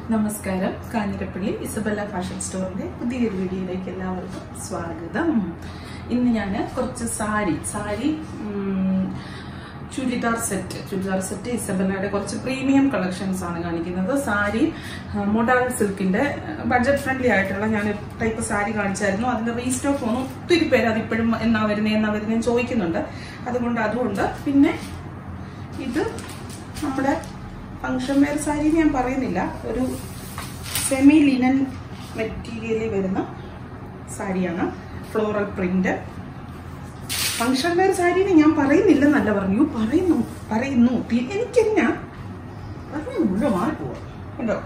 നമസ്കാരം Kanjirappally Isabella fashion സ്റ്റോറിന്റെ പുതിയൊരു വീഡിയോയിലേക്ക് എല്ലാവർക്കും സ്വാഗതം ഇന്ന് ഞാൻ കുറച്ച് സാരി സാരി ഉം, ചുരിദാർ സെറ്റ് ചുരിദാർ സെറ്റ് ഇസബല്ലയുടെ കുറച്ച് പ്രീമിയം കളക്ഷൻസ് ആണ് കാണിക്കുന്നത് സാരി മോഡാൾ സിൽക്കിന്റെ ബഡ്ജറ്റ് ഫ്രണ്ട്ലി ആയിട്ടുള്ള ഞാൻ ടൈപ്പ് സാരി കാണിച്ചായിരുന്നു അതിന്റെ റീസ്റ്റോക്ക് ഒന്നും ഒത്തിരി പേര് അതിപ്പോഴും എന്നാ വരുന്നേ എന്നാ വരുന്നേ ചോദിക്കുന്നുണ്ട് അതുകൊണ്ട് അതുകൊണ്ട് പിന്നെ ഇത് നമ്മുടെ ഫങ്ഷൻ വെയർ സാരി ഞാൻ പറയുന്നില്ല ഒരു സെമി ലിനൻ മെറ്റീരിയലിൽ വരുന്ന സാരിയാണ് ഫ്ലോറൽ പ്രിന്റ് ഫങ്ഷൻ വെയർ സാരിനെ ഞാൻ പറയുന്നില്ലെന്നല്ല പറഞ്ഞു പറയുന്നു പറയുന്നു തി- എനിക്കെന്നാ പറഞ്ഞു മുഴുവൻ മാറിപ്പോവാ കണ്ടോ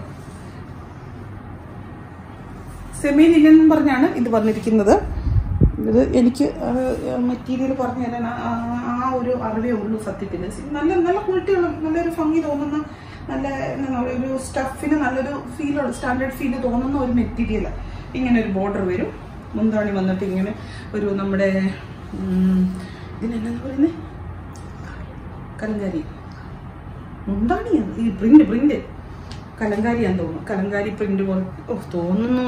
സെമി ലിനൻ എന്ന് പറഞ്ഞാണ് ഇത് വന്നിരിക്കുന്നത് ഇത് എനിക്ക് മെറ്റീരിയൽ പറഞ്ഞു തരാൻ ആ- ആ- ആ ഒരു അറിവേ ഉള്ളൂ സത്യത്തിൽ നല്ല നല്ല ക്വാളിറ്റിയുള്ള നല്ലൊരു ഭംഗി തോന്നുന്ന നല്ല എന്താ പറയുക, ഒരു സ്റ്റഫിന് നല്ലൊരു ഫീലുള്ള സ്റ്റാൻഡേർഡ് ഫീൽ തോന്നുന്ന ഒരു മെറ്റീരിയൽ ഇങ്ങനെ ഒരു ബോർഡർ വരും മുന്താണി വന്നിട്ട് ഇങ്ങനെ ഒരു നമ്മുടെ ഉം, ഇതിനെന്നാ പറയുന്നത് കലങ്കാരി മുന്താണിയാണ് ഈ പ്രിന്റ് പ്രിന്റ് കലങ്കാരിയാന്ന് തോന്നുന്നു കലങ്കാരി പ്രിന്റ് പോലെ ഓ തോന്നുന്നു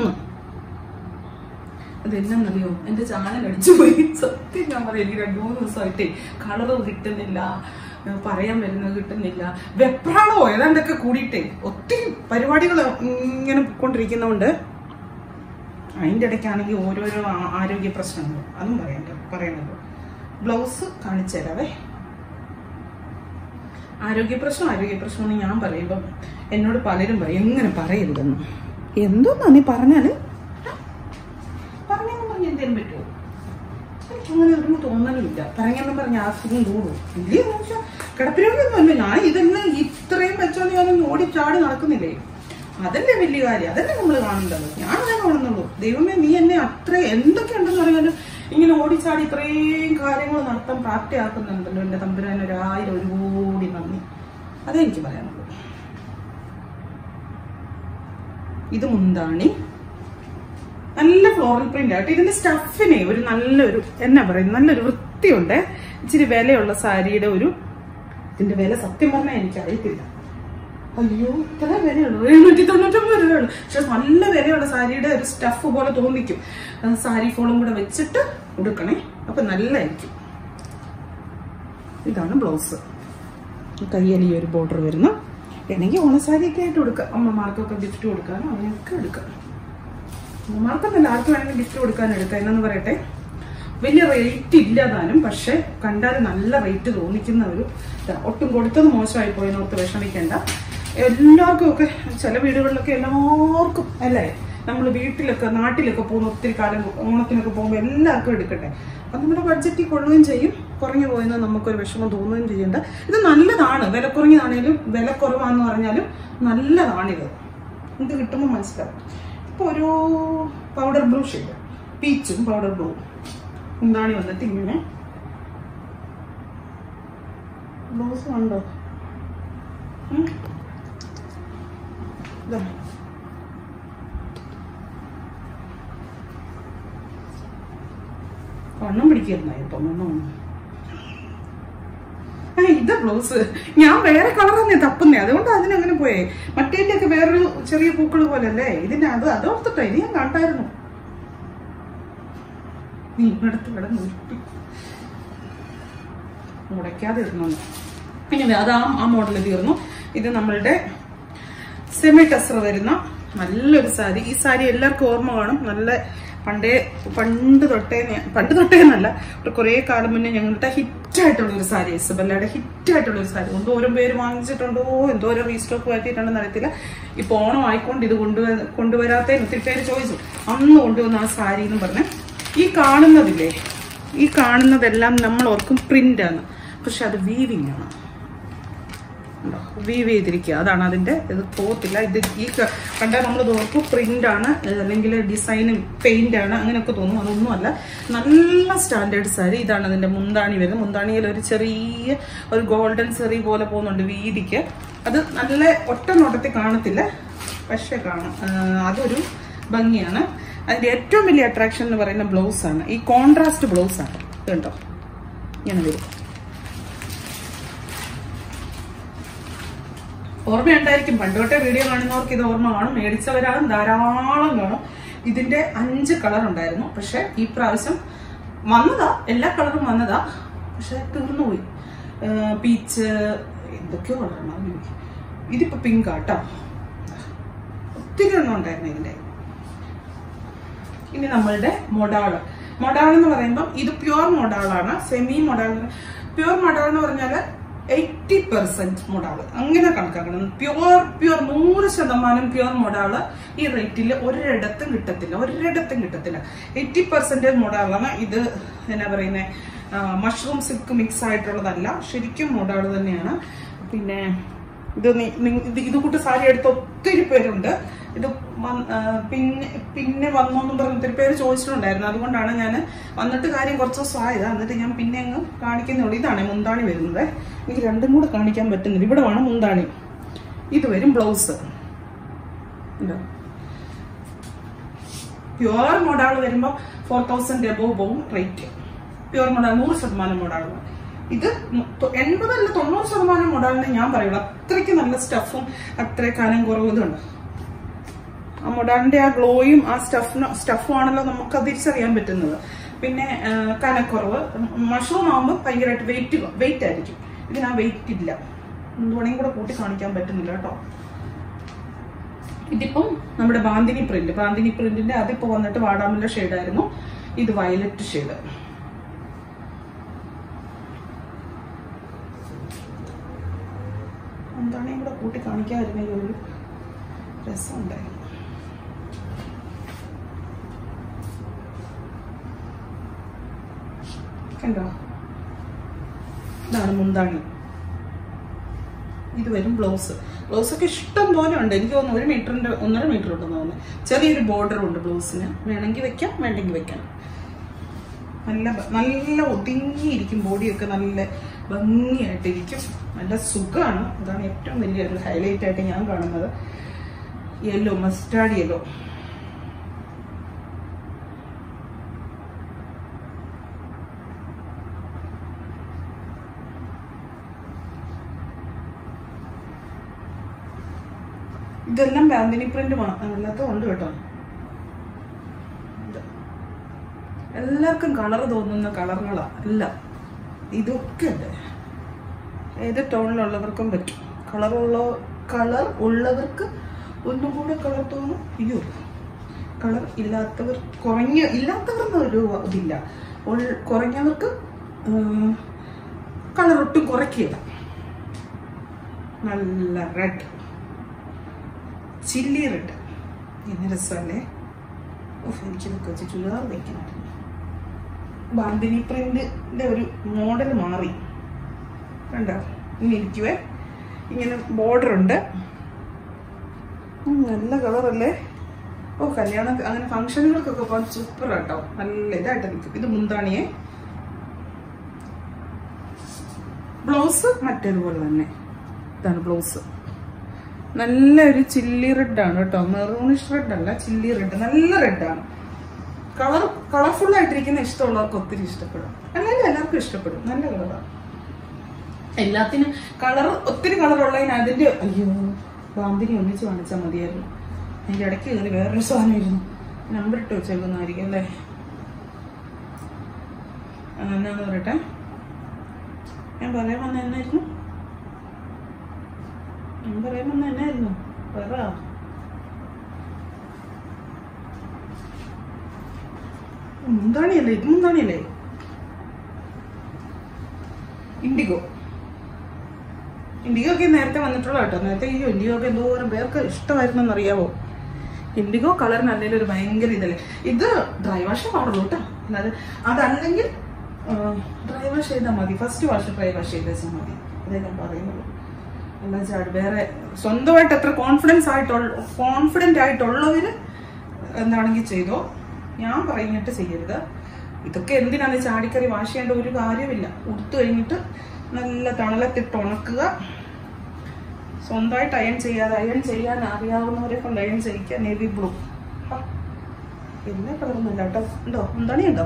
അതെന്നറിയോ എന്റെ ചാനൽ അടിച്ചു പോയി സത്യം ഞാൻ പറയാം എനിക്ക് രണ്ടു മൂന്ന് ദിവസമായിട്ടേ കളറ് കിട്ടുന്നില്ല ഏർ പറയാൻ വരുന്നത് കിട്ടുന്നില്ല വെപ്രാളോ ഏതാണ്ടൊക്കെ കൂടിയിട്ടേ ഒത്തിരി പരിപാടികൾ ഇങ്ങനെ കൊണ്ടിരിക്കുന്നതുകൊണ്ട് അതിൻ്റെ ഇടയ്ക്കാണെങ്കിൽ ഓരോരോ ആ- ആരോഗ്യ പ്രശ്നങ്ങൾ അതും പറയണ്ട പറയണല്ലോ ബ്ലൗസ് കാണിച്ചു തരാവേ ആരോഗ്യ പ്രശ്നം ആരോഗ്യ പ്രശ്നം എന്ന് ഞാൻ പറയുമ്പം എന്നോട് പലരും പറയും എങ്ങനെ പറയരുതെന്ന് എന്തോന്നാ നീ പറഞ്ഞാല് പറഞ്ഞെന്ന് പറഞ്ഞ് എന്തേലും പറ്റുമോ എനിക്ക് അങ്ങനെ ഒരു തോന്നലുമില്ല പറഞ്ഞെന്ന് പറഞ്ഞ അസുഖം കൂടും വലിയ മോശം കിടപ്പിരോഗമൊന്നും അല്ല ഞാൻ ഇതെല്ലാം ഇത്രയും വെച്ചോണ്ട് ഞാൻ ഓടിച്ചാടി നടക്കുന്നില്ലേ അതല്ലേ വലിയ കാര്യം അതല്ലേ നമ്മൾ കാണേണ്ടത് ഞാൻ അങ്ങനെ കാണുന്നുള്ളൂ ദൈവമേ നീ എന്നെ അത്ര എന്തൊക്കെ ഉണ്ടെന്ന് പറയാനും ഇങ്ങനെ ഓടിച്ചാടി ഇത്രയും കാര്യങ്ങൾ നടത്താൻ പ്രാപ്തിയാക്കുന്നുണ്ടല്ലോ എന്റെ തമ്പുരാൻ ഒരായിരം ഒരു കോടി നന്ദി അതേ എനിക്ക് പറയാനുള്ളൂ ഇത് മുന്താണി നല്ല ഫ്ലോറൽ പ്രിന്റ് ആയിട്ട് ഇതിന്റെ സ്റ്റഫിനെ ഒരു നല്ലൊരു എന്നാ പറയുന്നത് നല്ലൊരു വൃത്തിയുണ്ട് ഇച്ചിരി വിലയുള്ള സാരിയുടെ ഒരു ഇതിന്റെ വില സത്യം പറഞ്ഞാൽ എനിക്ക് അറിയത്തില്ല അയ്യോ ഇത്ര വിലയുള്ളൂ എഴുന്നൂറ്റി തൊണ്ണൂറ്റൊമ്പത് രൂപയുള്ളൂ പക്ഷെ നല്ല വിലയുള്ള സാരിയുടെ ഒരു സ്റ്റഫ് പോലെ തോന്നിക്കും ആ സാരി ഫോളും കൂടെ വെച്ചിട്ട് ഉടുക്കണേ അപ്പൊ നല്ലതായിരിക്കും ഇതാണ് ബ്ലൗസ് കയ്യിൽ ഈ ഒരു ബോർഡർ വരുന്നു വേണമെങ്കിൽ ഓണസാരിയൊക്കെ ആയിട്ട് കൊടുക്കാം അമ്മമാർക്കൊക്കെ ഗിഫ്റ്റ് കൊടുക്കാനോ അങ്ങനെയൊക്കെ എടുക്കാം അമ്മമാർക്കൊന്നല്ല ആർക്ക് വേണമെങ്കിലും ഗിഫ്റ്റ് കൊടുക്കാൻ എടുക്കാം എന്നു പറയട്ടെ വലിയ റേറ്റ് ഇല്ല താനും പക്ഷെ കണ്ടാൽ നല്ല റേറ്റ് തോന്നിക്കുന്ന ഒരു ഇതാ. ഒട്ടും കൊടുത്തത് മോശമായി പോയെന്ന് ഓർത്ത് വിഷമിക്കേണ്ട എല്ലാവർക്കും ഒക്കെ ചില വീടുകളിലൊക്കെ എല്ലാവർക്കും അല്ലേ നമ്മൾ വീട്ടിലൊക്കെ നാട്ടിലൊക്കെ പോകുന്ന ഒത്തിരി കാലം ഓണത്തിനൊക്കെ പോകുമ്പോൾ എല്ലാവർക്കും എടുക്കട്ടെ അപ്പം നമ്മുടെ ബഡ്ജറ്റിൽ കൊള്ളുകയും ചെയ്യും കുറഞ്ഞു പോയെന്ന് നമുക്കൊരു വിഷമം തോന്നുകയും ചെയ്യേണ്ട ഇത് നല്ലതാണ് വില കുറഞ്ഞതാണേലും വില കുറവാന്ന് പറഞ്ഞാലും നല്ലതാണിത് ഇത് കിട്ടുമ്പോൾ മനസ്സിലാവും ഇപ്പോൾ ഒരു പൗഡർ ബ്ലൂ ഷെയ്ഡ് പീച്ചും പൗഡർ ബ്ലൂ എന്താണ് വന്നിട്ട് ഇങ്ങനെ ബ്ലൗസ് കണ്ടോ ഉം. ഇതാ. വണ്ണം പിടിക്കുന്നതായി ഇപ്പം വണ്ണം ആ ഇത് ബ്ലൗസ് ഞാൻ വേറെ കളർ തന്നെ തപ്പുന്നേ അതുകൊണ്ട് അതിനങ്ങനെ പോയേ മറ്റേന്റെ ഒക്കെ വേറൊരു ചെറിയ പൂക്കൾ പോലെ അല്ലേ ഇതിന്റെ അത് അതോർത്തിട്ടോ ഇത് ഞാൻ കണ്ടായിരുന്നു നീ ഇവിടത്ത് ഇവിടെ നിർത്തി മുടയ്ക്കാതെ ഇരുന്നു ഇങ്ങനെ അത് ആ ആ മോഡൽ തീർന്നു ഇത് നമ്മളുടെ സെമി ടസർ വരുന്ന നല്ലൊരു സാരി ഈ സാരി എല്ലാവർക്കും ഓർമ്മ കാണും നല്ല പണ്ടേ പണ്ട് തൊട്ടേ ഞാൻ- പണ്ട് തൊട്ടേ എന്നല്ല ഒരു കുറേ കാലം മുന്നേ ഞങ്ങളുടെ ഹിറ്റായിട്ടുള്ള ഒരു സാരി ഇസബല്ലയുടെ ഹിറ്റായിട്ടുള്ള ഒരു സാരി എന്തോരം പേര് വാങ്ങിച്ചിട്ടുണ്ടോ എന്തോരം റീസ്റ്റോക്ക് വരുത്തിയിട്ടുണ്ടെന്ന് അറിയത്തില്ല ഇപ്പൊ ഓണം ആയിക്കൊണ്ട് ഇത് കൊണ്ടുവ കൊണ്ടുവരാത്തതിന് ഒത്തിരി പേര് ചോദിച്ചു അന്ന് കൊണ്ടുവന്ന ആ സാരി എന്ന് പറഞ്ഞ് ഈ കാണുന്നതില്ലേ ഈ കാണുന്നതെല്ലാം നമ്മൾ ഓർക്കും പ്രിന്റ് ആണ് പക്ഷെ അത് വീവിങ് ആണ് വീവ് ചെയ്തിരിക്കുക അതാണ് അതിന്റെ ഇത് പോത്തില്ല ഇത് ഈ ക- കണ്ടാൽ നമ്മൾ ഓർക്കും പ്രിന്റ് ആണ് ഏഹ് അല്ലെങ്കിൽ ഡിസൈനും പെയിന്റ് ആണ് അങ്ങനെയൊക്കെ തോന്നും അതൊന്നുമല്ല നല്ല സ്റ്റാൻഡേർഡ് സാരി ഇതാണ് അതിന്റെ മുന്താണി വരുന്നത് മുന്താണിയിൽ ഒരു ചെറിയ ഒരു ഗോൾഡൻ സെറി പോലെ പോകുന്നുണ്ട് വീതിക്ക് അത് നല്ല ഒറ്റ നോട്ടത്തിൽ കാണത്തില്ല പക്ഷെ കാണാം ആഹ് അതൊരു ഭംഗിയാണ് അതിന്റെ ഏറ്റവും വലിയ അട്രാക്ഷൻ എന്ന് പറയുന്ന ബ്ലൗസ് ആണ് ഈ കോൺട്രാസ്റ്റ് ബ്ലൗസ് ആണ് ഇത് കണ്ടോ ഇങ്ങനെ വരും ഓർമ്മയുണ്ടായിരിക്കും പണ്ട് തൊട്ടേ വീഡിയോ കാണുന്നവർക്ക് ഇത് ഓർമ്മ കാണും മേടിച്ചവരാണ് ധാരാളം കാണും ഇതിന്റെ അഞ്ച് കളർ ഉണ്ടായിരുന്നു പക്ഷെ ഈ പ്രാവശ്യം വന്നതാ എല്ലാ കളറും വന്നതാ പക്ഷെ തീർന്നുപോയി പീച്ച് എന്തൊക്കെയോ കളറാണ് ഇതിപ്പോ പിങ്ക് ആട്ടോ ഒത്തിരി എണ്ണം ഉണ്ടായിരുന്നു ഇതിന്റെ ഇനി നമ്മളുടെ മൊഡാള് മൊഡാൾ എന്ന് പറയുമ്പോൾ ഇത് പ്യുവർ മൊഡാളാണ് സെമി മൊഡാൾ പ്യുവർ മൊഡാൾ എന്ന് പറഞ്ഞാൽ എയ്റ്റി പെർസെന്റ് മൊഡാള് അങ്ങനെ കണക്കാക്കണം പ്യുവർ പ്യുവർ നൂറ് ശതമാനം പ്യുവർ മൊഡാള് ഈ റേറ്റിൽ ഒരിടത്തും കിട്ടത്തില്ല ഒരിടത്തും കിട്ടത്തില്ല എയ്റ്റി പെർസെന്റേജ് മൊഡാളാണ് ഇത് എന്നാ പറയുന്നത് മഷ്റൂം സിൽക്ക് മിക്സ് ആയിട്ടുള്ളതല്ല ശരിക്കും മൊഡാള് തന്നെയാണ് പിന്നെ ഇത് നി- നി- ഇത് ഇത് കൂട്ട് സാരി എടുത്ത ഒത്തിരി പേരുണ്ട് ഇത് വന്ന്- ആ, പിന്നെ പിന്നെ വന്നോന്നും പറഞ്ഞ് ഒത്തിരി പേര് ചോദിച്ചിട്ടുണ്ടായിരുന്നു അതുകൊണ്ടാണ് ഞാൻ വന്നിട്ട് കാര്യം കുറച്ച് ദിവസം ആയത് എന്നിട്ട് ഞാൻ പിന്നെ അങ്ങ് കാണിക്കുന്നുള്ളൂ ഇതാണ് മുന്താണി വരുന്നത് എനിക്ക് രണ്ടും കൂടെ കാണിക്കാൻ പറ്റുന്നില്ല ഇവിടെ വേണം മുന്താണി ഇത് വരും ബ്ലൗസ് പ്യുവർ മോഡാൾ വരുമ്പോൾ ഫോർ തൗസൻഡ് എബോവ് പോവും റേറ്റ് പ്യുവർ മോഡാൾ നൂറ് ശതമാനം മോഡാൾ ഇത് എൺപതല്ല തൊണ്ണൂറ് ശതമാനം മോഡാളിന് ഞാൻ പറയുള്ളൂ അത്രയ്ക്ക് നല്ല സ്റ്റഫും അത്ര കനം കുറവും ഇതുണ്ട് ആ മൊഡാളിന്റെ ആ ഗ്ലോയും ആ സ്റ്റഫിന് സ്റ്റഫും ആണല്ലോ നമുക്ക് അത് തിരിച്ചറിയാൻ പറ്റുന്നത് പിന്നെ ആ, കനക്കുറവ് മഷ്റൂം ആകുമ്പോൾ ഭയങ്കരമായിട്ട് വെയിറ്റ് വെയിറ്റ് ആയിരിക്കും ഇതിന് ആ വെയിറ്റ് ഇല്ല എന്തുവേണമെങ്കിൽ കൂടെ കൂട്ടി കാണിക്കാൻ പറ്റുന്നില്ല കേട്ടോ ഇതിപ്പം നമ്മുടെ ബാന്തിനി പ്രിന്റ് ബാന്തിനി പ്രിന്റിന്റെ അതിപ്പോ വന്നിട്ട് വാടാമുല്ല ഷെയ്ഡായിരുന്നു ഇത് വയലറ്റ് ഷെയ്ഡ് എന്താണെങ്കിലും കൂടെ കൂട്ടി കാണിക്കാതിരുന്നെങ്കിൽ ഒരു രസം ഉണ്ടായിരുന്നു കണ്ടോ ഇതാണ് മുന്താണി ഇത് വരും ബ്ലൗസ് ബ്ലൗസ് ഒക്കെ ഇഷ്ടം പോലെ ഉണ്ട് എനിക്ക് തോന്നുന്നു ഒരു മീറ്ററിന്റെ ഒന്നര മീറ്റർ ഉണ്ടെന്ന് തോന്നുന്നു ചെറിയൊരു ബോർഡർ ഉണ്ട് ബ്ലൗസിന് വേണമെങ്കിൽ വെക്കാം വേണ്ടെങ്കിൽ വെക്കാം നല്ല ഭ- നല്ല ഒതുങ്ങിയിരിക്കും ബോഡിയൊക്കെ നല്ല ഭംഗിയായിട്ടിരിക്കും നല്ല സുഖമാണ് അതാണ് ഏറ്റവും വലിയൊരു ഹൈലൈറ്റ് ആയിട്ട് ഞാൻ കാണുന്നത് യെല്ലോ മസ്റ്റാർഡ് യെല്ലോ ഇതെല്ലാം ബാന്തിനി പ്രിന്റ് അല്ലാത്ത ഉണ്ട് കേട്ടോ ഇത്. എല്ലാവർക്കും കളർ തോന്നുന്ന കളറുകളാ എല്ലാം ഇതൊക്കെ ഉണ്ട് ഏത് ടോണിലുള്ളവർക്കും പറ്റും കളറുള്ള കളർ ഉള്ളവർക്ക് ഒന്നും കൂടെ കളർ തോന്നും അയ്യോ കളർ ഇല്ലാത്തവർ കുറഞ്ഞ ഇല്ലാത്തവർന്ന് ഒരു ഇതില്ല ഉൾ- കുറഞ്ഞവർക്ക് കളർ ഒട്ടും കുറയ്ക്കില്ല നല്ല റെഡ് ചില്ലി റെഡ് എന്ന രസമല്ലേ ഓഫ് എനിക്ക് വെച്ച് ചുരിദാർ വയ്ക്കണമായിരുന്നു ബാന്തിനി പ്രിന്റിന്റെ ഒരു മോഡൽ മാറി കണ്ടോ ഇങ്ങനെ ഇരിക്കുവേ ഇങ്ങനെ ബോർഡർ ഉണ്ട് ഉം, നല്ല കളറല്ലേ ഓ കല്യാണം അങ്ങനെ ഫംഗ്ഷനുകൾക്കൊക്കെ പോകാൻ സൂപ്പർ കേട്ടോ നല്ല ഇതായിട്ട് നിൽക്കും ഇത് മുന്താണിയെ ബ്ലൗസ് മറ്റേതുപോലെ തന്നെ ഇതാണ് ബ്ലൗസ് നല്ലൊരു ചില്ലി റെഡ് ആണ് കേട്ടോ മെറൂണിഷ് റെഡ് അല്ല ചില്ലി റെഡ് നല്ല റെഡാണ് കളർ കളർഫുൾ ആയിട്ടിരിക്കുന്ന ഇഷ്ടമുള്ളവർക്ക് ഒത്തിരി ഇഷ്ടപ്പെടും അല്ലെങ്കിൽ എല്ലാവർക്കും ഇഷ്ടപ്പെടും നല്ല കളറാണ് എല്ലാത്തിനും കളർ ഒത്തിരി കളർ ഉള്ളതിന് അതിന്റെ അയ്യോ ബാന്തിനി ഒന്നിച്ച് കാണിച്ചാൽ മതിയായിരുന്നു അതിന്റെ ഇടയ്ക്ക് കയറി വേറൊരു സാധനമായിരുന്നു നമ്പർ ഇട്ട് വെച്ചേക്കുന്നതായിരിക്കും അല്ലേ ആ, എന്നാന്ന് പറയട്ടെ ഞാൻ പറയാൻ വന്ന എന്നായിരുന്നു ഞാൻ പറയാൻ വന്ന എന്നായിരുന്നു പറ മുന്താണിയല്ലേ ഇത് മുന്താണിയല്ലേ ഇൻഡിഗോ ഇൻഡിഗോ ഒക്കെ നേരത്തെ വന്നിട്ടുള്ള കേട്ടോ നേരത്തെ ഈ ഇൻഡിഗോ ഒക്കെ എന്തോരം പേർക്ക് ഇഷ്ടമായിരുന്നെന്ന് അറിയാവോ ഇൻഡിഗോ കളറിന് അല്ലെങ്കിൽ ഒരു ഭയങ്കര ഇതല്ലേ ഇത് ഡ്രൈ വാഷ് പാടുള്ളൂ കേട്ടോ അല്ലാതെ അതല്ലെങ്കിൽ ഡ്രൈ വാഷ് ചെയ്താൽ മതി ഫസ്റ്റ് വാഷ് ഡ്രൈ വാഷ് ചെയ്ത് വെച്ചാൽ മതി അതേ ഞാൻ പറയുന്നുള്ളൂ എന്താ വെച്ചാൽ വേറെ സ്വന്തമായിട്ട് എത്ര കോൺഫിഡൻസ് ആയിട്ടുള്ള കോൺഫിഡന്റ് ആയിട്ടുള്ളവര് എന്താണെങ്കിൽ ചെയ്തോ ഞാൻ പറഞ്ഞിട്ട് ചെയ്യരുത് ഇതൊക്കെ എന്തിനാണ് ചാടിക്കറി വാഷ് ചെയ്യേണ്ട ഒരു കാര്യമില്ല ഉടുത്തു കഴിഞ്ഞിട്ട് നല്ല തണലത്തിട്ട് ഉണക്കുക സ്വന്തമായിട്ട് അയൺ ചെയ്യാതെ അയൺ ചെയ്യാൻ അറിയാവുന്നവരെ കൊണ്ട് അയൺ ചെയ്യിക്കുക നേവി ബ്ലൂ എല്ലാ കളറൊന്നുമില്ല കേട്ടോ ഉണ്ടോ എന്താണ് ഉണ്ടോ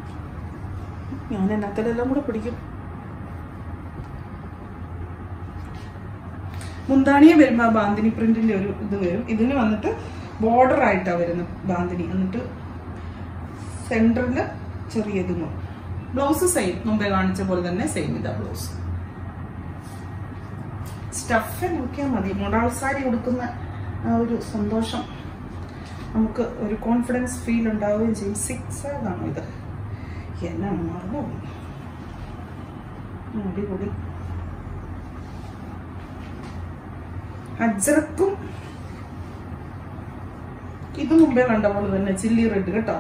ഞാൻ എന്നാത്തിലെല്ലാം കൂടെ പിടിക്കും മുന്താണിയെ വരുമ്പോൾ ആ ബാന്തിനി പ്രിന്റിന്റെ ഒരു ഇത് വരും ഇതിന് വന്നിട്ട് ബോർഡർ ആയിട്ടാണ് വരുന്നത് ബാന്തിനി എന്നിട്ട് സെൻറ്ററിൽ ചെറിയതും ബ്ലൗസ് സെയിം മുമ്പേ കാണിച്ച പോലെ തന്നെ സെയിം ഇതാ ബ്ലൗസ് സ്റ്റഫ് നോക്കിയാൽ മതി മൊഡാൾ സാരി ഉടുക്കുന്ന ആ ഒരു സന്തോഷം നമുക്ക് ഒരു കോൺഫിഡൻസ് ഫീൽ ഉണ്ടാവുകയും ചെയ്യും സിക്സ് ആണോ ഇത് എന്നാണ് മറന്നുപോയി ഉം, അടിപൊളി അജ്രക്കും ഇത് മുമ്പേ കണ്ട പോലെ തന്നെ ചില്ലി റെഡ് കേട്ടോ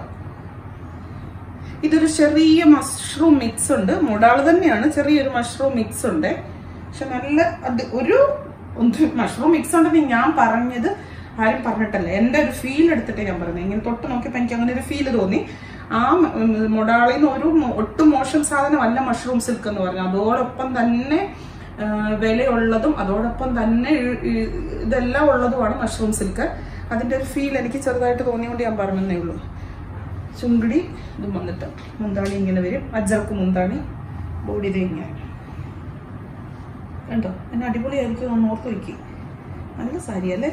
ഇതൊരു ചെറിയ മഷ്റൂം മിക്സ് ഉണ്ട് മൊടാള് തന്നെയാണ് ചെറിയൊരു മഷ്റൂം മിക്സ് ഉണ്ട് പക്ഷെ നല്ല അത് ഒരു മഷ്റൂം മിക്സ് ഉണ്ടെന്ന് ഞാൻ പറഞ്ഞത് ആരും പറഞ്ഞിട്ടല്ല എൻ്റെ ഒരു ഫീൽ എടുത്തിട്ട് ഞാൻ പറഞ്ഞത് ഇങ്ങനെ തൊട്ട് നോക്കിയപ്പോൾ എനിക്ക് അങ്ങനെ ഒരു ഫീൽ തോന്നി ആ മൊടാളിൽ നിന്ന് ഒരു മോ- ഒട്ടും മോശം സാധനമല്ല മഷ്റൂം സിൽക്ക് എന്ന് പറഞ്ഞു അതോടൊപ്പം തന്നെ ആ, വിലയുള്ളതും അതോടൊപ്പം തന്നെ ഈ- ഈ ഇതെല്ലാം ഉള്ളതുമാണ് മഷ്റൂം സിൽക്ക് അതിൻ്റെ ഒരു ഫീൽ എനിക്ക് ചെറുതായിട്ട് തോന്നിയോണ്ട് ഞാൻ പറഞ്ഞതേ ഉള്ളൂ ചുങ്കിടി ഇതും വന്നിട്ട് മുന്താണി ഇങ്ങനെ വരും അജ്ജർക്ക് മുന്താണി ബോഡി ഇത് ഇങ്ങനെ കണ്ടോ എന്നെ അടിപൊളിയായിരിക്കും ഒന്ന് ഓർത്ത് വയ്ക്കി നല്ല സാരി അല്ലേ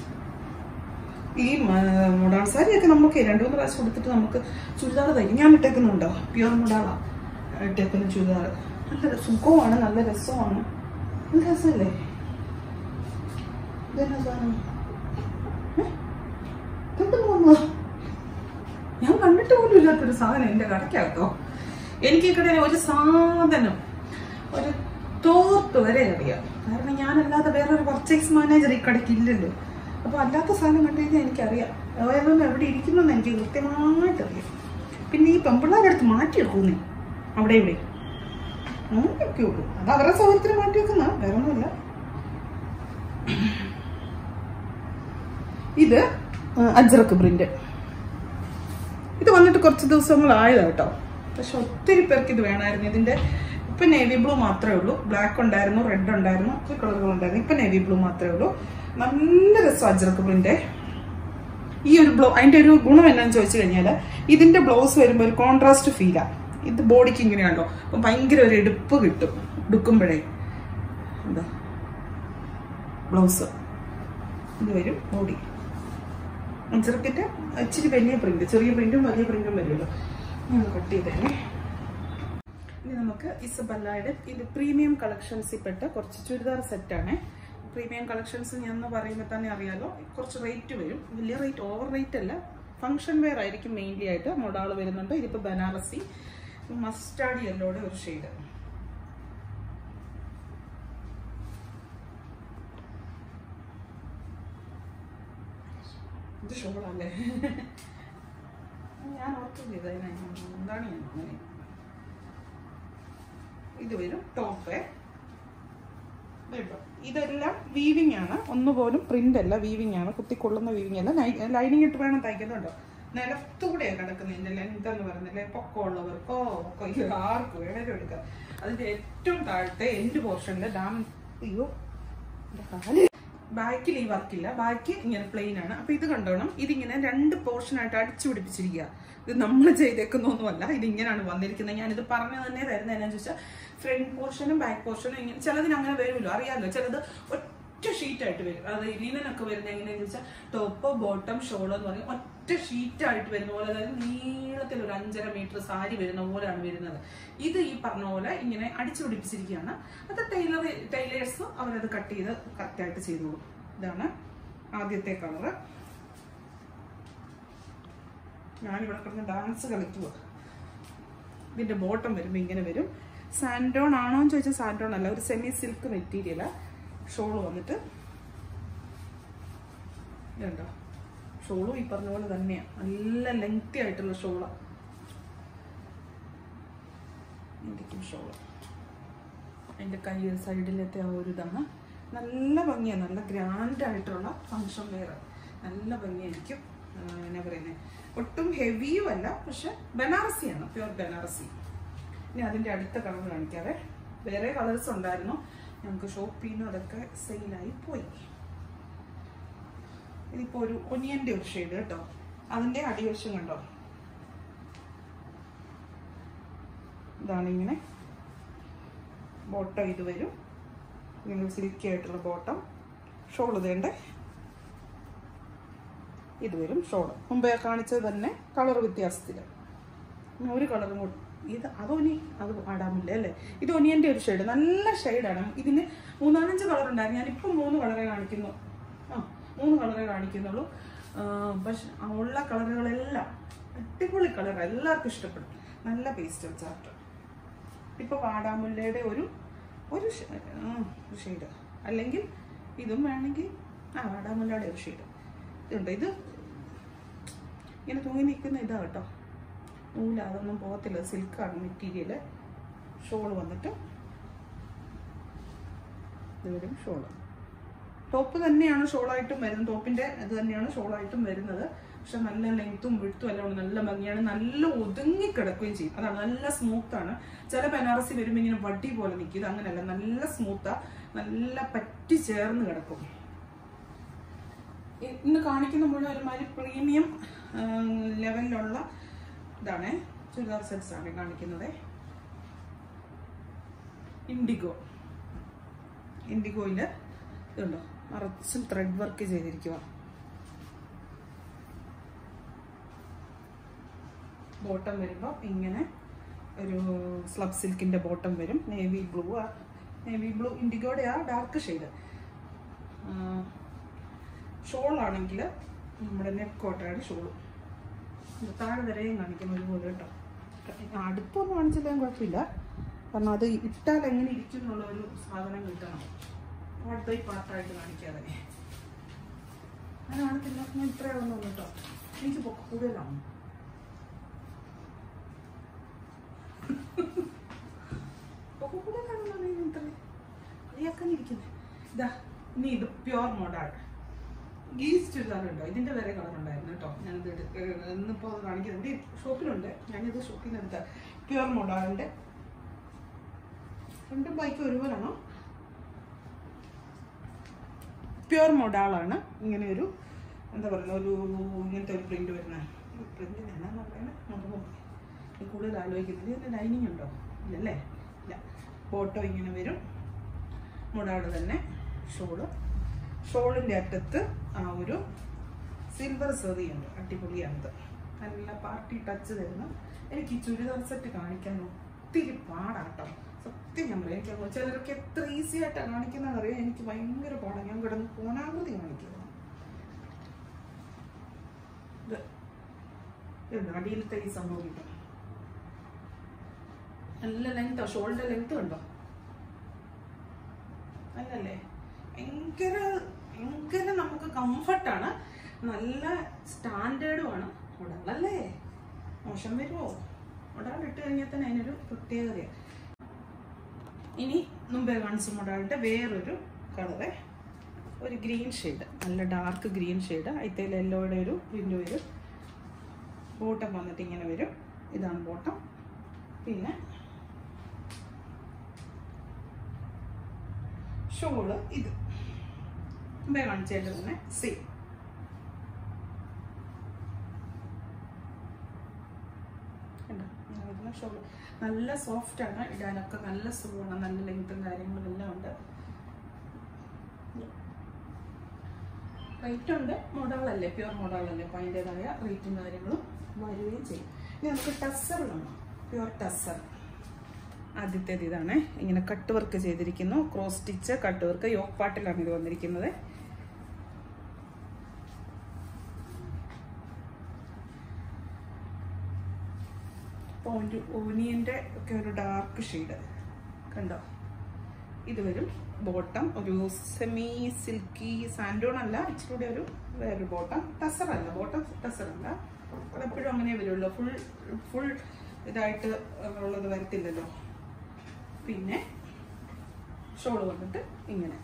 ഈ മൊഡാൾ സാരിയൊക്കെ നമുക്ക് രണ്ടു മൂന്ന് പ്രാവശ്യം കൊടുത്തിട്ട് നമുക്ക് ചുരിദാർ തയ്ക്കും ഞാൻ ഇട്ടേക്കുന്നുണ്ടോ പ്യുവർ മൊഡാളാ ഇട്ടേക്കുന്ന ചുരിദാർ നല്ല സുഖമാണ് നല്ല രസമാണ് നല്ല രസമല്ലേ ഇതെന്നാ സാധനം ഏ? ഇതെന്തിന് വന്നതാ? ഞാൻ കണ്ടിട്ട് പോലും ഇല്ലാത്തൊരു സാധനം എന്റെ കടയ്ക്കകത്തോ എനിക്ക് ഈ കടയിൽ ഒരു സാധനം ഒരു തോർത്ത് വരെ അറിയാം കാരണം ഞാനല്ലാതെ വേറൊരു പർച്ചേസ് മാനേജർ ഈ കടയ്ക്ക് ഇല്ലല്ലോ അപ്പൊ അല്ലാത്ത സാധനം കണ്ടു കഴിഞ്ഞാൽ എനിക്കറിയാം ഓരോന്നും എവിടെ ഇരിക്കുന്നെന്ന് എനിക്ക് കൃത്യമായിട്ട് അറിയാം പിന്നെ ഈ പെമ്പിള്ളാരുടെ അടുത്ത് മാറ്റിയെടുക്കുന്നേ അവിടെ ഇവിടെ അങ്ങനെയൊക്കെ ഉള്ളൂ അത് അവരുടെ സൗകര്യത്തിന് മാറ്റി വെക്കുന്ന വേറെ ഒന്നുമില്ല ഇത് അജ്രക്ക് പ്രിന്റ് ഇത് വന്നിട്ട് കുറച്ച് ദിവസങ്ങളായതാ കേട്ടോ പക്ഷെ ഒത്തിരി പേർക്ക് ഇത് വേണമായിരുന്നു ഇതിന്റെ ഇപ്പൊ നേവി ബ്ലൂ മാത്രമേ ഉള്ളൂ ബ്ലാക്ക് ഉണ്ടായിരുന്നു റെഡ് ഉണ്ടായിരുന്നു ഒത്തിരി കളറുകൾ ഉണ്ടായിരുന്നു ഇപ്പൊ നേവി ബ്ലൂ മാത്രമേ ഉള്ളൂ നല്ല രസം അജ്രക്ക് പ്രിന്റ് ഈ ഒരു ബ്ലൗ അതിന്റെ ഒരു ഗുണം എന്നാന്ന് ചോദിച്ചു കഴിഞ്ഞാൽ ഇതിന്റെ ബ്ലൗസ് വരുമ്പോൾ ഒരു കോൺട്രാസ്റ്റ് ഫീലാ ഇത് ബോഡിക്ക് ഇങ്ങനെയാണല്ലോ അപ്പൊ ഭയങ്കര ഒരു എടുപ്പ് കിട്ടും എടുക്കുമ്പോഴേ എന്താ ബ്ലൗസ് ഇത് വരും ബോഡി ചെറുക്കിന്റെ ഇച്ചിരി വലിയ പ്രിന്റ് ചെറിയ പ്രിന്റും വലിയ പ്രിന്റും വരുമല്ലോ ഞാൻ കട്ട് ചെയ്തേ ഇനി നമുക്ക് ഇസബല്ലയുടെ ഇത് പ്രീമിയം കളക്ഷൻസിൽ പെട്ട കുറച്ച് ചുരിദാർ സെറ്റാണ് പ്രീമിയം കളക്ഷൻസ് ഞാൻ പറയുമ്പോൾ തന്നെ അറിയാലോ കുറച്ച് റേറ്റ് വരും വലിയ റേറ്റ് ഓവർ റേറ്റ് അല്ല ഫംഗ്ഷൻ വെയർ ആയിരിക്കും മെയിൻലി ആയിട്ട് മൊഡാൾ വരുന്നുണ്ട് ഇതിപ്പോൾ ബനാറസി മസ്റ്റാർഡ് യെല്ലോടെ ഒരു ഷെയ്ഡ് ഇത് ഷോളല്ലേ ഞാൻ ഓർക്കില്ല ഇതിനെ എന്താണ് ഞാൻ അങ്ങനെ ഇത് വരും ടോപ്പ് ഇതെല്ലാം വീവിംഗ് ആണ് ഒന്നുപോലും പ്രിന്റ് അല്ല വീവിംഗ് ആണ് കുത്തിക്കൊള്ളുന്ന വീവിംഗ് അല്ല ലൈനിങ് ഇട്ട് വേണം തയ്ക്കുന്നുണ്ടോ നിലത്തൂടെയാണ് കിടക്കുന്നത് ഇതിന്റെ ലെങ്ത് എന്ന് പറയുന്നില്ലേ പൊക്കമുള്ളവർക്കോ ഒക്കെ ഇത് ആർക്ക് വേണേലും എടുക്കാം അതിന്റെ ഏറ്റവും താഴത്തെ എൻഡ് പോർഷനിലെ ഡാം അയ്യോ എന്റെ കാല് ബാക്കിൽ ഈ വർക്കില്ല ബാക്ക് ഇങ്ങനെ പ്ലെയിൻ ആണ് അപ്പൊ ഇത് കണ്ടോണം ഇതിങ്ങനെ രണ്ട് പോർഷൻ ആയിട്ട് അടിച്ചു പിടിപ്പിച്ചിരിക്കുക ഇത് നമ്മൾ ചെയ്തേക്കുന്നൊന്നുമല്ല ഇത് ഇങ്ങനെയാണ് വന്നിരിക്കുന്നത് ഞാനിത് പറഞ്ഞു തന്നെ തരുന്നത് എന്നാന്ന് ചോദിച്ചാൽ ഫ്രണ്ട് പോർഷനും ബാക്ക് പോർഷനും ഇങ്ങനെ ചിലതിന് അങ്ങനെ വരുമല്ലോ അറിയാമല്ലോ ചിലത് ഒറ്റ ഷീറ്റ് ആയിട്ട് വരും അത് ലിനനൊക്കെ വരുന്നത് എങ്ങനെയാന്ന് ചോദിച്ചാൽ ടോപ്പ് ബോട്ടം ഷോൾ എന്ന് പറയും ഒറ്റ ഷീറ്റ് ആയിട്ട് വരുന്ന പോലെ അതായത് നീളത്തിൽ ഒരു അഞ്ചര മീറ്റർ സാരി വരുന്ന പോലെയാണ് വരുന്നത് ഇത് ഈ പറഞ്ഞ പോലെ ഇങ്ങനെ അടിച്ചു പിടിപ്പിച്ചിരിക്കുകയാണ് അത് ടൈലർ ടൈലേഴ്സ് അവരത് കട്ട് ചെയ്ത് കറക്റ്റായിട്ട് ചെയ്തോളും ഇതാണ് ആദ്യത്തെ കളറ് ഞാനിവിടെ കിടന്ന് ഡാൻസ് കളിക്കുക ഇതിന്റെ ബോട്ടം വരുമ്പോൾ ഇങ്ങനെ വരും സാൻഡോൺ ആണോ എന്ന് ചോദിച്ചാൽ സാൻഡോൺ അല്ല ഒരു സെമി സിൽക്ക് മെറ്റീരിയലാ ഷോള് വന്നിട്ട് ഇതുണ്ടോ ഷോളും ഈ പറഞ്ഞ പോലെ തന്നെയാണ് നല്ല ലെങ്തി ആയിട്ടുള്ള ഷോളാണ് എന്തൊക്കെയും ഷോള് അതിൻ്റെ കൈ സൈഡിലത്തെ ആ ഒരു ഇതാണ് നല്ല ഭംഗിയാണ് നല്ല ഗ്രാൻഡ് ആയിട്ടുള്ള ഫങ്ഷൻ വെയർ നല്ല ഭംഗിയായിരിക്കും ആ, എന്നാ പറയുന്നത് ഒട്ടും ഹെവിയും അല്ല പക്ഷെ ബനാറസിയാണ് പ്യുവർ ബനാറസി ഇനി അതിൻ്റെ അടുത്ത കളർ കാണിക്കാവേ വേറെ കളേഴ്സ് ഉണ്ടായിരുന്നു ഞങ്ങൾക്ക് ഷോപ്പിൽ നിന്ന് അതൊക്കെ സെയിലായി പോയി ഇതിപ്പോ ഒരു ഒനിയന്റെ ഒരു ഷെയ്ഡ് കേട്ടോ അതിന്റെ അടിവശം കണ്ടോ ഇതാണ് ഇങ്ങനെ ബോട്ടം ഇത് വരും ഇങ്ങനെ സിൽക്കി ആയിട്ടുള്ള ബോട്ടം ഷോൾ ഇതേണ്ടേ ഇത് വരും ഷോള് മുമ്പേ കാണിച്ചത് തന്നെ കളർ വ്യത്യാസത്തിൽ ഒരു കളറും കൂടി ഇത് അതൊനി അത് ആടാമില്ല അല്ലേ ഇത് ഒനിയൻ്റെ ഒരു ഷെയ്ഡ് നല്ല ഷെയ്ഡാണ് ഇതിന് മൂന്നാലഞ്ച് കളർ ഉണ്ടായിരുന്നു ഞാനിപ്പം മൂന്ന് കളറേ കാണിക്കുന്നു ആ മൂന്ന് കളറേ കാണിക്കുന്നുള്ളൂ ആ, പക്ഷെ ആ ഉള്ള കളറുകളെല്ലാം അടിപൊളി കളർ എല്ലാവർക്കും ഇഷ്ടപ്പെടും നല്ല പേസ്റ്റൽ ചാർട്ട് ഇപ്പൊ വാടാമുല്ലയുടെ ഒരു ഒരു ഷെയ്ഡ് അല്ലെങ്കിൽ ഇതും വേണമെങ്കിൽ ആ വാടാമുല്ലയുടെ ഒരു ഷെയ്ഡ് ഇതുണ്ട് ഇത് ഇങ്ങനെ തൂങ്ങി നിൽക്കുന്ന ഇതാ കേട്ടോ നൂല അതൊന്നും പോകത്തില്ല സിൽക്കാണ് മെറ്റീരിയൽ ഷോള് വന്നിട്ട് ഇത് വരും ഷോള് ടോപ്പ് തന്നെയാണ് ഷോളായിട്ടും വരുന്നത് ടോപ്പിന്റെ ഇത് തന്നെയാണ് ഷോളായിട്ടും വരുന്നത് പക്ഷെ നല്ല ലെങ്ത്തും വിഴുത്തും എല്ലാം ഉണ്ട് നല്ല ഭംഗിയാണ് നല്ല ഒതുങ്ങി കിടക്കുകയും ചെയ്യും അതാണ് നല്ല സ്മൂത്ത് ആണ് ചില ബനാറസി വരുമ്പോൾ ഇങ്ങനെ വടി പോലെ നിൽക്കും ഇത് അങ്ങനെയല്ല നല്ല സ്മൂത്താ നല്ല പറ്റി ചേർന്ന് കിടക്കും ഇ- ഇന്ന് കാണിക്കുന്ന മുഴുവൻ ഒരുമാതിരി പ്രീമിയം ലെവലിലുള്ള ഇതാണ് ചുരിദാർ സെറ്റ്സ് ആണ് കാണിക്കുന്നത് ഇൻഡിഗോ ഇൻഡിഗോയില് ഇതുണ്ടോ നിറച്ചും ത്രെഡ് വർക്ക് ചെയ്തിരിക്കുക ബോട്ടം വരുമ്പോൾ ഇങ്ങനെ ഒരു സ്ലബ് സിൽക്കിന്റെ ബോട്ടം വരും നേവി ബ്ലൂ ആ നേവി ബ്ലൂ ഇൻഡിഗോയുടെ ആ ഡാർക്ക് ഷെയ്ഡ് ഷോൾ ആണെങ്കിൽ നമ്മുടെ നെക്ക് കോട്ടയുടെ ഷോൾ താഴെ വരെയും കാണിക്കണം ഒരുപോലെ കേട്ടോ അടുത്തൊന്നും കാണിച്ചില്ലെങ്കിൽ കുഴപ്പമില്ല കാരണം അത് ഇട്ടാൽ എങ്ങനെ ഇരിക്കും എന്നുള്ള ഒരു സാധനം കിട്ടണം അടുത്ത ഈ പാർട്ടായിട്ട് കാണിക്കാതെ അങ്ങനെ കാണത്തില്ല ഞാൻ ഇത്രയാവുന്നു കേട്ടോ എനിക്ക് പൊക്ക കൂടുതലാണ് പൊക്ക കൂടുതലാണെന്നാണ് ഞാൻ ഇത്ര കളിയാക്കാൻ ഇരിക്കുന്നത് ഇതാ ഇനി ഇത് പ്യുവർ മോഡാൾ ഗീസ് ചുരിദാർ ഉണ്ടോ ഇതിന്റെ വേറെ കളർ ഉണ്ടായിരുന്നു കേട്ടോ ഞാനിത് എടുക്ക ഇന്നിപ്പോൾ അത് കാണിക്കുന്നത് ഇവിടെ ഷോപ്പിലുണ്ട് ഞാനിത് ഷോപ്പിൽ നിന്ന് എടുത്ത പ്യുവർ മോഡാളിന്റെ രണ്ടും ബൈക്ക് ഒരുപോലാണോ പ്യുവർ മൊഡാളാണ് ഇങ്ങനെ ഒരു എന്താ പറയുക ഒരു ഇങ്ങനത്തെ ഒരു പ്രിന്റ് വരുന്ന പ്രിന്റ് എന്നാന്ന് പറയുന്നത് കൂടുതൽ ആലോചിക്കുന്നത് ഇതിന് ലൈനിങ് ഉണ്ടോ ഇല്ലല്ലേ ഇല്ല ഫോട്ടോ ഇങ്ങനെ വരും മൊഡാള് തന്നെ ഷോള് ഷോളിൻ്റെ അറ്റത്ത് ആ ഒരു സിൽവർ സെറിയുണ്ട് അടിപൊളിയാണിത് നല്ല പാർട്ടി ടച്ച് തരുന്ന എനിക്ക് ഈ ചുരിദാർ സെറ്റ് കാണിക്കാൻ ഒത്തിരി പാടാട്ടോ സത്യം ഞാൻ പറയാം എനിക്ക് ചിലരൊക്കെ എത്ര ഈസി ആയിട്ടാണ് കാണിക്കുന്നത് അറിയാം എനിക്ക് ഭയങ്കര പാടാണ് ഞാൻ കിടന്ന് കോണാകൃതി കാണിക്കുന്നത് ഇത് ഇതുണ്ട് അടിയിലത്തെ ഈ സംഭവം കിട്ടും നല്ല ലെങ്തോ ഷോളിന്റെ ലെങ്ത് ഉണ്ടോ അല്ലല്ലേ ഭയങ്കര ഭയങ്കര നമുക്ക് കംഫർട്ടാണ് നല്ല സ്റ്റാൻഡേർഡുമാണ് ഉടലല്ലേ മോശം വരുമോ ഉടൽ ഇട്ട് കഴിഞ്ഞാൽ തന്നെ അതിനൊരു പ്രത്യേകതയാണ് ഇനി മുമ്പേ കാണിച്ച മോഡലിൻ്റെ വേറൊരു കളറ് ഒരു ഗ്രീൻ ഷെയ്ഡ് നല്ല ഡാർക്ക് ഗ്രീൻ ഷെയ്ഡ് അതിൽ യെല്ലോയുടെ ഒരു പ്രിൻ്റ് വരും ബോട്ടം വന്നിട്ട് ഇങ്ങനെ വരും ഇതാണ് ബോട്ടം പിന്നെ ഷോള് ഇത് മുമ്പേ കാണിച്ചതിൻ്റെ തന്നെ സെയിം കണ്ടോ? ഇങ്ങനെ വരുന്ന ഷോള് നല്ല സോഫ്റ്റ് ആണ് ഇടാനൊക്കെ നല്ല സുഖമാണ് നല്ല ലെങ്ത്തും കാര്യങ്ങളും എല്ലാം ഉണ്ട് റേറ്റ് ഉണ്ട് മോഡലല്ലേ പ്യുവർ മോഡലല്ലേ അപ്പോൾ അതിൻ്റെതായ റേറ്റും കാര്യങ്ങളും വരികയും ചെയ്യും ഇനി നമുക്ക് ടസർ കാണാം പ്യുവർ ടസർ ആദ്യത്തേത് ഇതാണ് ഇങ്ങനെ കട്ട് വർക്ക് ചെയ്തിരിക്കുന്നു cross stitch cut work yoke പാട്ടിലാണ് ഇത് വന്നിരിക്കുന്നത് ഒരു ഓനിയൻ്റെ ഒക്കെ ഒരു ഡാർക്ക് ഷെയ്ഡ് കണ്ടോ ഇത് വരും ബോട്ടം ഒരു സെമി സിൽക്കി സാൻഡോൺ അല്ല ഇച്ചിരി കൂടി ഒരു വേറൊരു ബോട്ടം ടസർ അല്ല ബോട്ടം ടസർ അല്ല അതെപ്പോഴും അങ്ങനെ വരുമല്ലോ ഫുൾ ഫുൾ ഇതായിട്ട് ഉള്ളത് വരത്തില്ലല്ലോ പിന്നെ ഷോള് വന്നിട്ട് ഇങ്ങനെ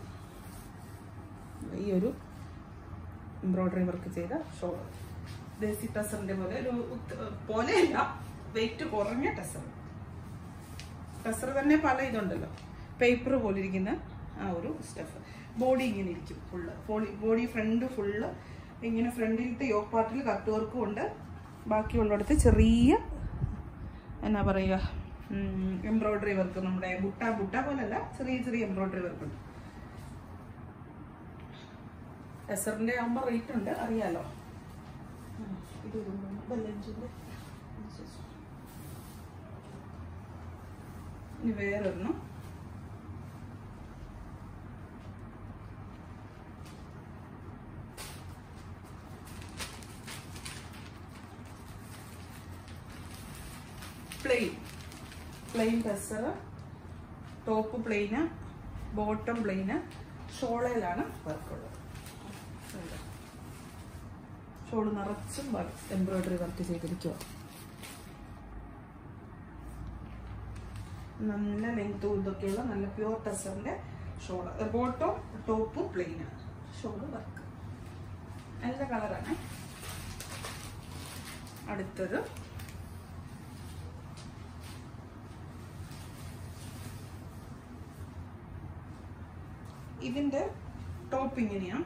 ഈ ഒരു എംബ്രോയ്ഡറി വർക്ക് ചെയ്ത ഷോള് ദേസി ടസറിന്റെ പോലെ ഒരു ഉത്ത- പോലെയല്ല വെയിറ്റ് കുറഞ്ഞ ടസർ ടസർ തന്നെ പല ഇതുണ്ടല്ലോ പേപ്പർ പോലെ ഇരിക്കുന്ന ആ ഒരു സ്റ്റഫ് ബോഡി ഇങ്ങനെ ഇരിക്കും ഫുള്ള് ബോഡി ഫ്രണ്ട് ഫുള്ള് ഇങ്ങനെ ഫ്രണ്ടിലത്തെ യോക്ക് പാർട്ടിൽ കട്ട് വർക്കും ഉണ്ട് ബാക്കിയുള്ളിടത്ത് ചെറിയ എന്നാ പറയുക എംബ്രോയ്ഡറി വർക്ക് നമ്മുടെ ബുട്ട ബുട്ട പോലല്ല ചെറിയ ചെറിയ എംബ്രോയ്ഡറി വർക്ക് ഉണ്ട് എസറിന്റെ ആകുമ്പോൾ റേറ്റ് ഉണ്ട് അറിയാലോ ഉം, ഇത് ഇടുമ്പോൾ ബെല്ലഞ്ചിന്റെ ഇനി വേറൊരെണ്ണം plain plain tussar top plain bottom plain ഷോളയിലാണ് വർക്കുള്ളത് ഷോള് നിറച്ചും എംബ്രോയിഡറി വർക്ക് ചെയ്തിരിക്കുക നല്ല ലെങ്ത്തും ഇതൊക്കെയുള്ള നല്ല പ്യുവർ ടെസറിന്റെ ഷോള് ബോട്ടം ടോപ്പും പ്ലെയിന് ഷോള് വർക്ക് നല്ല കളറാണ് അടുത്തത് ഇതിന്റെ ടോപ്പ് ഇങ്ങനെയാണ്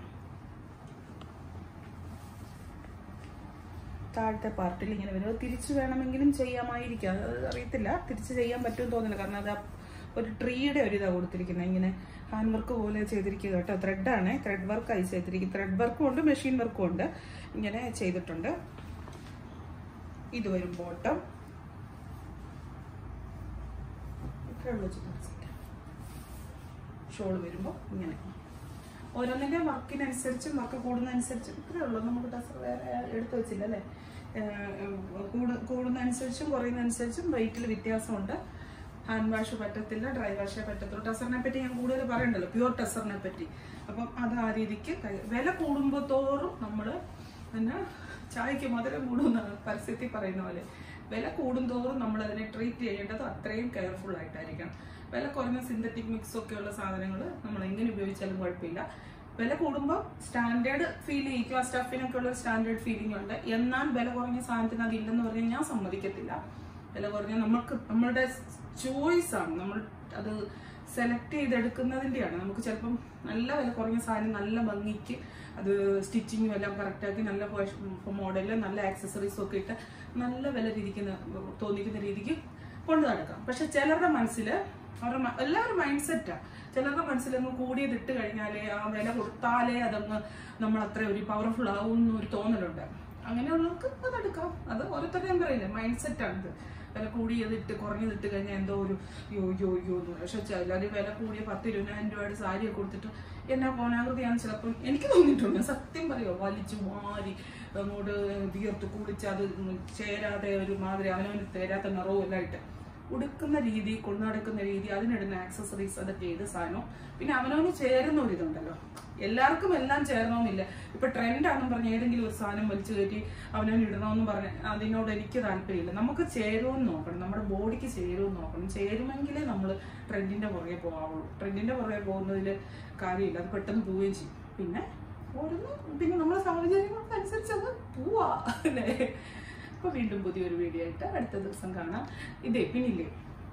താഴത്തെ പാർട്ടിൽ ഇങ്ങനെ വരും അത് തിരിച്ചു വേണമെങ്കിലും ചെയ്യാമായിരിക്കാം അത് അറിയത്തില്ല തിരിച്ച് ചെയ്യാൻ പറ്റുമെന്ന് തോന്നുന്നില്ല കാരണം അത് ആ ഒരു ട്രീയുടെ ഒരു ഇതാണ് കൊടുത്തിരിക്കുന്നത് ഇങ്ങനെ ഹാൻഡ് വർക്ക് പോലെ ചെയ്തിരിക്കുക കേട്ടോ ത്രെഡാണ് ത്രെഡ് വർക്കായി ചെയ്തിരിക്കും ത്രെഡ് വർക്കും ഉണ്ട് മെഷീൻ വർക്കും ഉണ്ട് ഇങ്ങനെ ചെയ്തിട്ടുണ്ട് ഇത് വരും ബോട്ടം ഷോൾ വരുമ്പോൾ ഇങ്ങനെ ഓരോന്നിന്റെ വർക്കിനനുസരിച്ചും വർക്ക് കൂടുന്നതനുസരിച്ചും ഇത്രേ ഉള്ളൂ നമുക്ക് ടസർ വേറെ എടുത്തു വെച്ചില്ല അല്ലേ ഏഹ് കൂടു കൂടുന്നതനുസരിച്ചും കുറയുന്നതനുസരിച്ചും വെയിറ്റിൽ വ്യത്യാസമുണ്ട് ഹാൻഡ് വാഷ് പറ്റത്തില്ല ഡ്രൈ വാഷേ പറ്റത്തുള്ളൂ ടസറിനെ പറ്റി ഞാൻ കൂടുതൽ പറയണ്ടല്ലോ പ്യുവർ ടസറിനെ പറ്റി അപ്പം അത് ആ രീതിക്ക് കൈ- വില കൂടുമ്പോൾ തോറും നമ്മൾ പിന്നെ ചായക്ക് മധുരം കൂടുമെന്നാണ് പരസ്യത്തിൽ പറയുന്ന പോലെ വില കൂടുന്തോറും നമ്മൾ അതിനെ ട്രീറ്റ് ചെയ്യേണ്ടത് അത്രയും കെയർഫുൾ ആയിട്ടായിരിക്കണം വില കുറഞ്ഞ സിന്തറ്റിക് മിക്സ് ഒക്കെയുള്ള സാധനങ്ങൾ നമ്മൾ എങ്ങനെ ഉപയോഗിച്ചാലും കുഴപ്പമില്ല വില കൂടുമ്പോൾ സ്റ്റാൻഡേർഡ് ഫീൽ ചെയ്യിക്കും ആ സ്റ്റഫിനൊക്കെ ഉള്ള സ്റ്റാൻഡേർഡ് ഫീലിംഗ് ഉണ്ട് എന്നാൽ വില കുറഞ്ഞ സാധനത്തിന് അതില്ലെന്ന് പറഞ്ഞാൽ ഞാൻ സമ്മതിക്കത്തില്ല വില കുറഞ്ഞ നമ്മൾക്ക് നമ്മളുടെ ചോയ്സ് ആണ് നമ്മൾ അത് സെലക്ട് ചെയ്തെടുക്കുന്നതിൻ്റെയാണ് നമുക്ക് ചിലപ്പം നല്ല വില കുറഞ്ഞ സാധനം നല്ല ഭംഗിക്ക് അത് സ്റ്റിച്ചിങ്ങും എല്ലാം കറക്റ്റാക്കി നല്ല മോഡലിൽ നല്ല ആക്സസറീസും ഒക്കെ ഇട്ട് നല്ല വില രീതിക്കുന്ന തോന്നിക്കുന്ന രീതിക്ക് കൊണ്ടു നടക്കാം പക്ഷെ ചിലരുടെ മനസ്സിൽ അവരുടെ മ- എല്ലാവരും മൈൻഡ് സെറ്റാ ചിലരുടെ മനസ്സിലങ്ങ് കൂടിയത് ഇട്ട് കഴിഞ്ഞാലേ ആ വില കൊടുത്താലേ അതങ്ങ് നമ്മൾ അത്ര ഒരു പവർഫുൾ ആവും എന്നൊരു തോന്നലുണ്ട് അങ്ങനെയുള്ളവർക്ക് അതെടുക്കാം അത് ഓരോരുത്തരുടെയും പറയില്ല മൈൻഡ് സെറ്റാണിത് വില കൂടിയതിട്ട് കുറഞ്ഞതിട്ട് കഴിഞ്ഞാൽ എന്തോ ഒരു യോ യോ യോ എന്ന് പക്ഷെ ചിലർ വില കൂടിയ പത്ത് ഇരുപതിനായിരം രൂപയുടെ സാരിയൊക്കെ കൊടുത്തിട്ട് എന്നാ കോണാകൃതിയാണ് ചിലപ്പം എനിക്ക് തോന്നിയിട്ടുണ്ട് സത്യം പറയുമോ വലിച്ചു മാറി അങ്ങോട്ട് വിയർത്ത് കുളിച്ച് അത് ചേരാതെ ഒരു മാതിരി അവനവന് തേരാത്ത നിറവും എല്ലാം ഇട്ട് ഉടുക്കുന്ന രീതി കൊണ്ടു നടക്കുന്ന രീതി അതിനിടുന്ന ആക്സസറീസ് അതൊക്കെ ഏത് സാധനവും പിന്നെ അവനവന് ചേരുന്ന ഒരു ഇതുണ്ടല്ലോ എല്ലാവർക്കും എല്ലാം ചേരണമെന്നില്ല ഇപ്പൊ ട്രെൻഡ് ആണെന്ന് പറഞ്ഞ ഏതെങ്കിലും ഒരു സാധനം വലിച്ചു കയറ്റി അവനവന് ഇടണമെന്ന് പറഞ്ഞ അതിനോട് എനിക്ക് താല്പര്യമില്ല നമുക്ക് ചേരുമെന്ന് നോക്കണം നമ്മുടെ ബോഡിക്ക് ചേരുമെന്ന് നോക്കണം ചേരുമെങ്കിലേ നമ്മൾ ട്രെൻഡിന്റെ പുറകെ പോകാവുള്ളൂ ട്രെൻഡിന്റെ പുറകെ പോകുന്നതിൽ കാര്യമില്ല അത് പെട്ടെന്ന് പോവുകയും ചെയ്യും പിന്നെ ഓരോന്ന് പിന്നെ നമ്മുടെ സാഹചര്യങ്ങൾക്കനുസരിച്ച് അത് പോവാ അല്ലേ അപ്പൊ വീണ്ടും പുതിയൊരു വീഡിയോ ആയിട്ട് അടുത്ത ദിവസം കാണാം ഇതേ പിന്നില്ലേ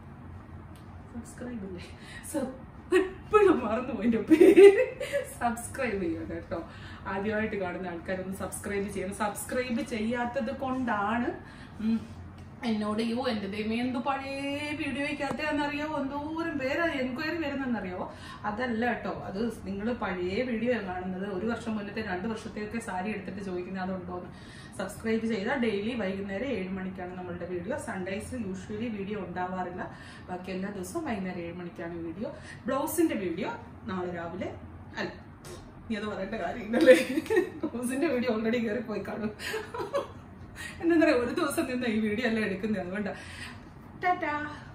സബ്സ്ക്രൈബ് ഇല്ലേ എപ്പോഴും മറന്നു പോയിന്റെ പേര് സബ്സ്ക്രൈബ് ചെയ്യണം കേട്ടോ ആദ്യമായിട്ട് കാണുന്ന ആൾക്കാരൊന്ന് സബ്സ്ക്രൈബ് ചെയ്യണം സബ്സ്ക്രൈബ് ചെയ്യാത്തത് കൊണ്ടാണ് ഉം, എന്നോട് യോ എന്റെ ദൈവം എന്ത് പഴയ വീഡിയോയ്ക്കകത്താന്നറിയോ എന്തോരം പേര് എൻക്വയറി വരുന്നെന്നറിയോ അതല്ല കേട്ടോ അത് നിങ്ങൾ പഴയ വീഡിയോ കാണുന്നത് ഒരു വർഷം മുന്നത്തെ രണ്ട് വർഷത്തെയൊക്കെ സാരി എടുത്തിട്ട് ചോദിക്കുന്നത് അതുണ്ടോന്ന് സബ്സ്ക്രൈബ് ചെയ്താൽ ഡെയിലി വൈകുന്നേരം ഏഴ് മണിക്കാണ് നമ്മളുടെ വീഡിയോ സൺഡേസ് യൂഷ്വലി വീഡിയോ ഉണ്ടാവാറില്ല ബാക്കി എല്ലാ ദിവസവും വൈകുന്നേരം ഏഴ് മണിക്കാണ് വീഡിയോ ബ്ലൗസിന്റെ വീഡിയോ നാളെ രാവിലെ അല്ല നീ അത് പറയേണ്ട കാര്യമില്ലല്ലേ ബ്ലൗസിന്റെ വീഡിയോ ഓൾറെഡി കയറി പോയി കാണും എന്താ പറയാ ഒരു ദിവസം നിന്ന് ഈ വീഡിയോ എല്ലാം എടുക്കുന്നത് അതുകൊണ്ടാ ടാറ്റാ